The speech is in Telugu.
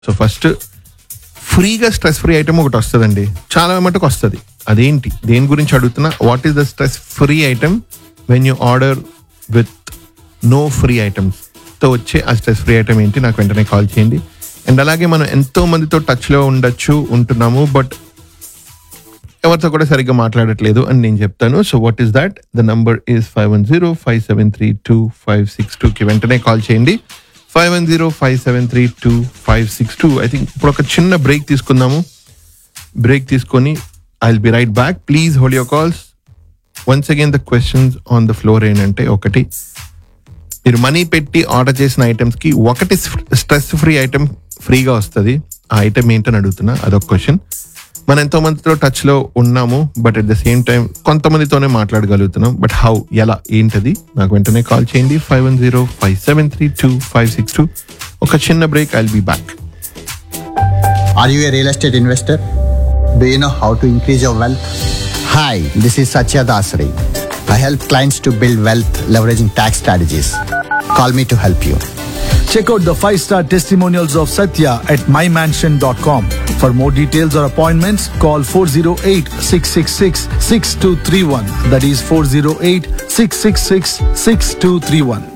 సో ఫస్ట్ ఫ్రీగా స్ట్రెస్ ఫ్రీ ఐటమ్ ఒకటి వస్తుందండి చాలా మటుకు వస్తుంది అదేంటి దేని గురించి అడుగుతున్నా what is the stress free item when you order with no free items తో వచ్చే ఆ స్ట్రెస్ ఫ్రీ ఐటమ్ ఏంటి నాకు వెంటనే కాల్ చేయండి అండ్ అలాగే మనం ఎంతో మందితో టచ్లో ఉండొచ్చు ఉంటున్నాము బట్ ఎవరితో కూడా సరిగ్గా మాట్లాడట్లేదు అని నేను చెప్తాను so what is that the number is five one zero five seven three two five six టూకి వెంటనే కాల్ చేయండి five one zero five seven three two five six two I think ఇప్పుడు ఒక చిన్న బ్రేక్ తీసుకుందాము బ్రేక్ తీసుకొని I will be right back please hold your calls once again the questions on the floor ఏంటంటే ఒకటి మీరు మనీ పెట్టి ఆర్డర్ చేసిన ఐటమ్స్ కి ఒకటి స్ట్రెస్ ఫ్రీ ఐటమ్ ఫ్రీగా వస్తుంది ఆ ఐటమ్ ఏంటని అడుగుతున్నా అదొక క్వశ్చన్ మనం ఎంతో మందితో టచ్ లో ఉన్నాము but at the same time కొంతమందితోనే మాట్లాడగలుగుతున్నాం బట్ హౌ ఎలా ఏంటది నాకు వెంటనే కాల్ చేయండి five one zero five seven three two five six two ఒక చిన్న break I be back Are you a real estate investor? Do you know how to increase your wealth? Hi, this is Satya Dasari. I help clients to build wealth leveraging tax strategies. Call me to help you. Check out the five star testimonials of Satya at mymansion.com. For more details or appointments, call 408 666 6231. That is 408 666 6231.